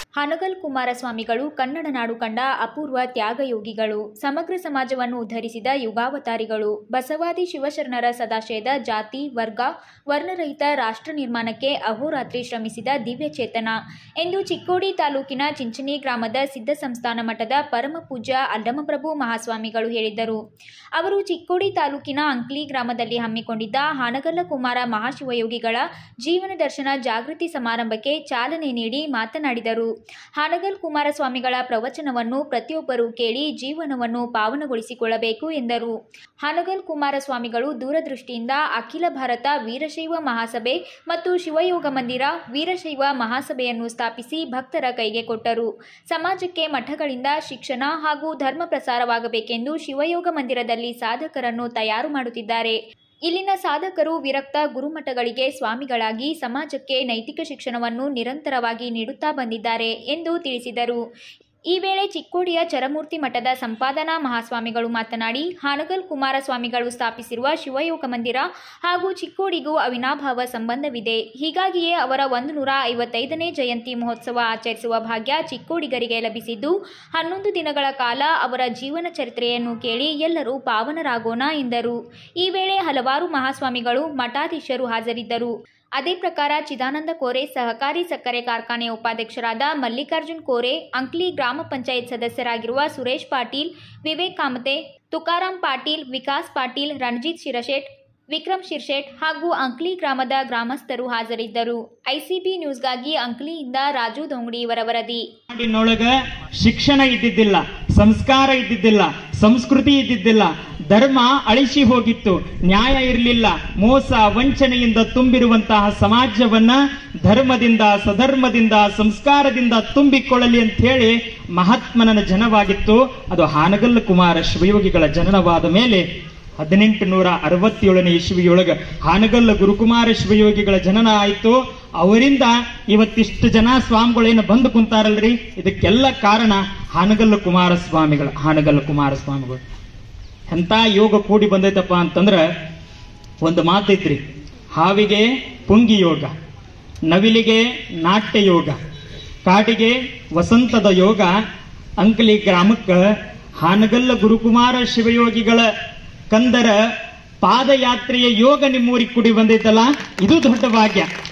ಹಾನಗಲ್ ಕುಮಾರಸ್ವಾಮಿಗಳು ಕನ್ನಡ ನಾಡು ಕಂಡ ಅಪೂರ್ವ ತ್ಯಾಗಯೋಗಿಗಳು ಸಮಗ್ರ ಸಮಾಜವನ್ನು ಉದ್ಧರಿಸಿದ ಯುಗಾವತಾರಿಗಳು ಬಸವಾದಿ ಶಿವಶರಣರ ಸದಾಶಯದ ಜಾತಿ ವರ್ಗ ವರ್ಣರಹಿತ ರಾಷ್ಟ್ರ ನಿರ್ಮಾಣಕ್ಕೆ ಅಹೋರಾತ್ರಿ ಶ್ರಮಿಸಿದ ದಿವ್ಯಚೇತನ ಎಂದು ಚಿಕ್ಕೋಡಿ ತಾಲೂಕಿನ ಚಿಂಚಣಿ ಗ್ರಾಮದ ಸಿದ್ಧ ಸಂಸ್ಥಾನ ಮಠದ ಪರಮ ಪೂಜ್ಯ ಅಲ್ಲಮಪ್ರಭು ಮಹಾಸ್ವಾಮಿಗಳು ಹೇಳಿದರು ಅವರು ಚಿಕ್ಕೋಡಿ ತಾಲೂಕಿನ ಅಂಕ್ಲಿ ಗ್ರಾಮದಲ್ಲಿ ಹಮ್ಮಿಕೊಂಡಿದ್ದ ಹಾನಗಲ್ಲ ಕುಮಾರ ಮಹಾಶಿವಯೋಗಿಗಳ ಜೀವನ ದರ್ಶನ ಜಾಗೃತಿ ಸಮಾರಂಭಕ್ಕೆ ಚಾಲನೆ ನೀಡಿ ಮಾತನಾಡಿದರು ಹಾನಗಲ್ ಕುಮಾರಸ್ವಾಮಿಗಳ ಪ್ರವಚನವನ್ನು ಪ್ರತಿಯೊಬ್ಬರೂ ಕೇಳಿ ಜೀವನವನ್ನು ಪಾವನಗೊಳಿಸಿಕೊಳ್ಳಬೇಕು ಎಂದರು ಹಾನಗಲ್ ಕುಮಾರಸ್ವಾಮಿಗಳು ದೂರದೃಷ್ಟಿಯಿಂದ ಅಖಿಲ ಭಾರತ ವೀರಶೈವ ಮಹಾಸಭೆ ಮತ್ತು ಶಿವಯೋಗ ಮಂದಿರ ವೀರಶೈವ ಮಹಾಸಭೆಯನ್ನು ಸ್ಥಾಪಿಸಿ ಭಕ್ತರ ಕೈಗೆ ಕೊಟ್ಟರು ಸಮಾಜಕ್ಕೆ ಮಠಗಳಿಂದ ಶಿಕ್ಷಣ ಹಾಗೂ ಧರ್ಮ ಪ್ರಸಾರವಾಗಬೇಕೆಂದು ಶಿವಯೋಗ ಮಂದಿರದಲ್ಲಿ ಸಾಧಕರನ್ನು ತಯಾರು ಮಾಡುತ್ತಿದ್ದಾರೆ ಇಲ್ಲಿನ ಸಾಧಕರು ವಿರಕ್ತ ಗುರುಮಠಗಳಿಗೆ ಸ್ವಾಮಿಗಳಾಗಿ ಸಮಾಜಕ್ಕೆ ನೈತಿಕ ಶಿಕ್ಷಣವನ್ನು ನಿರಂತರವಾಗಿ ನೀಡುತ್ತಾ ಬಂದಿದ್ದಾರೆ ಎಂದು ತಿಳಿಸಿದರು ಈ ವೇಳೆ ಚಿಕ್ಕೋಡಿಯ ಚರಮೂರ್ತಿ ಮಠದ ಸಂಪಾದನಾ ಮಹಾಸ್ವಾಮಿಗಳು ಮಾತನಾಡಿ ಹಾನಗಲ್ ಕುಮಾರಸ್ವಾಮಿಗಳು ಸ್ಥಾಪಿಸಿರುವ ಶಿವಯೋಗ ಮಂದಿರ ಹಾಗೂ ಚಿಕ್ಕೋಡಿಗೂ ಅವಿನಾಭಾವ ಸಂಬಂಧವಿದೆ ಹೀಗಾಗಿಯೇ ಅವರ ಒಂದು ನೂರ ಐವತ್ತೈದನೇ ಜಯಂತಿ ಮಹೋತ್ಸವ ಆಚರಿಸುವ ಭಾಗ್ಯ ಚಿಕ್ಕೋಡಿಗರಿಗೆ ಲಭಿಸಿದ್ದು ಹನ್ನೊಂದು ದಿನಗಳ ಕಾಲ ಅವರ ಜೀವನ ಚರಿತ್ರೆಯನ್ನು ಕೇಳಿ ಎಲ್ಲರೂ ಪಾವನರಾಗೋಣ ಎಂದರು ಈ ವೇಳೆ ಹಲವಾರು ಮಹಾಸ್ವಾಮಿಗಳು ಮಠಾಧೀಶರು ಹಾಜರಿದ್ದರು ಅದೇ ಪ್ರಕಾರ ಚಿದಾನಂದ ಕೋರೆ ಸಹಕಾರಿ ಸಕ್ಕರೆ ಕಾರ್ಖಾನೆ ಉಪಾಧ್ಯಕ್ಷರಾದ ಮಲ್ಲಿಕಾರ್ಜುನ್ ಕೋರೆ ಅಂಕ್ಲಿ ಗ್ರಾಮ ಪಂಚಾಯತ್ ಸದಸ್ಯರಾಗಿರುವ ಸುರೇಶ್ ಪಾಟೀಲ್ ವಿವೇಕ್ ಕಾಮತೆ ತುಕಾರಾಂ ಪಾಟೀಲ್ ವಿಕಾಸ್ ಪಾಟೀಲ್ ರಣಜಿತ್ ಶಿರಶೇಟ್ ವಿಕ್ರಮ್ ಶಿರ್ಶೇಟ್ ಹಾಗೂ ಅಂಕ್ಲಿ ಗ್ರಾಮದ ಗ್ರಾಮಸ್ಥರು ಹಾಜರಿದ್ದರು ಐಸಿಬಿ ನ್ಯೂಸ್ಗಾಗಿ ಅಂಕ್ಲಿಯಿಂದ ರಾಜು ದೊಂಗಡಿ ಇವರ ವರದಿ ನಾಡಿನೊಳಗ ಶಿಕ್ಷಣ ಇದ್ದಿದ್ದಿಲ್ಲ ಸಂಸ್ಕಾರ ಇದ್ದಿದ್ದಿಲ್ಲ ಸಂಸ್ಕೃತಿ ಇದ್ದಿದ್ದಿಲ್ಲ ಧರ್ಮ ಅಳಿಸಿ ಹೋಗಿತ್ತು ನ್ಯಾಯ ಇರಲಿಲ್ಲ ಮೋಸ ವಂಚನೆಯಿಂದ ತುಂಬಿರುವಂತಹ ಸಮಾಜವನ್ನ ಧರ್ಮದಿಂದ ಸಧರ್ಮದಿಂದ ಸಂಸ್ಕಾರದಿಂದ ತುಂಬಿಕೊಳ್ಳಲಿ ಅಂತ ಹೇಳಿ ಮಹಾತ್ಮನ ಜನವಾಗಿತ್ತು ಅದು ಹಾನಗಲ್ಲ ಕುಮಾರ ಶಿವಯೋಗಿಗಳ ಜನನವಾದ ಮೇಲೆ ಹದಿನೆಂಟು ನೂರ ಅರವತ್ತೇಳನೇ ಇಸ್ವಿಯೊಳಗ ಹಾನಗಲ್ಲ ಗುರುಕುಮಾರ ಶಿವಯೋಗಿಗಳ ಜನನ ಆಯಿತು ಅವರಿಂದ ಇವತ್ತಿಷ್ಟು ಜನ ಸ್ವಾಮಿಗಳೇನು ಬಂದು ಕುಂತಾರಲ್ರಿ ಇದಕ್ಕೆಲ್ಲ ಕಾರಣ ಹಾನಗಲ್ಲ ಕುಮಾರ ಸ್ವಾಮಿಗಳು ಹಾನಗಲ್ಲ ಕುಮಾರ ಸ್ವಾಮಿಗಳು ಎಂತ ಯೋಗ ಕೂಡಿ ಬಂದೈತಪ್ಪ ಅಂತಂದ್ರ ಒಂದು ಮಾತೈತ್ರಿ ಹಾವಿಗೆ ಪುಂಗಿ ಯೋಗ ನವಿಲಿಗೆ ನಾಟ್ಯ ಯೋಗ ಕಾಡಿಗೆ ವಸಂತದ ಯೋಗ ಅಂಕಲಿ ಗ್ರಾಮಕ್ಕ ಹಾನಗಲ್ಲ ಗುರುಕುಮಾರ ಶಿವಯೋಗಿಗಳ ಕಂದರ ಪಾದಯಾತ್ರೆಯ ಯೋಗ ನಿಮ್ಮೂರಿಗೆ ಕೂಡಿ ಬಂದೈತಲ್ಲ ಇದು ದೊಡ್ಡ ಭಾಗ್ಯ